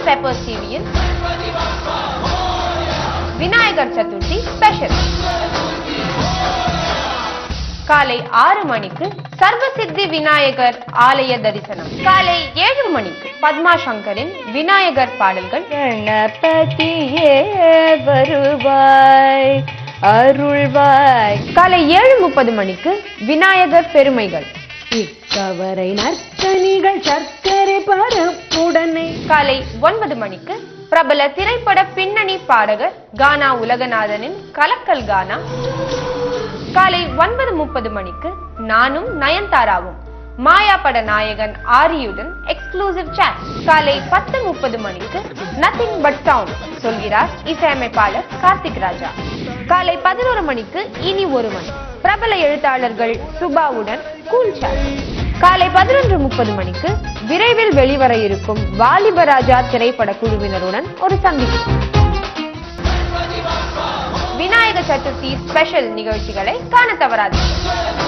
little peppers டிவியில் Vinayagar Chaturthi special காலை ஆறு மணிக்கு சர்வசித்தி விநாயகர் ஆலய தரிசனம் காலை ஏழு மணிக்கு பத்மா சங்கரின் விநாயகர் பாடல்கள் கணபதியே வருவாய் அருள்வாய் காலை ஏழு முப்பது மணிக்கு விநாயகர் பெருமைகள் இக்கவரை நற்கனிகள் சர்க்கரை பரப்புடனே காலை ஒன்பது மணிக்கு பிரபல திரைப்பட பின்னணி பாடகர் கானா உலகநாதனின் கலக்கல் கானா காலை ஒன்பது முப்பது மணிக்கு நானும் நயன்தாராவும் மாயா பட நாயகன் ஆரியுடன் எக்ஸ்க்ளூசிவ் chat காலை பத்து முப்பது மணிக்கு நத்திங் பட் சவுண்ட் சொல்கிறார் இசையமைப்பாளர் கார்த்திக் ராஜா காலை பதினோரு மணிக்கு இனி ஒருவன் பிரபல எழுத்தாளர்கள் சுபாவுடன் கூல் chat காலை பதினொன்று முப்பது மணிக்கு விரைவில் வெளிவர இருக்கும் வாலிபராஜா திரைப்பட குழுவினருடன் ஒரு சந்திப்பு விநாயக சதுர்த்தி ஸ்பெஷல் நிகழ்ச்சிகளை காண தவறாதீர்கள்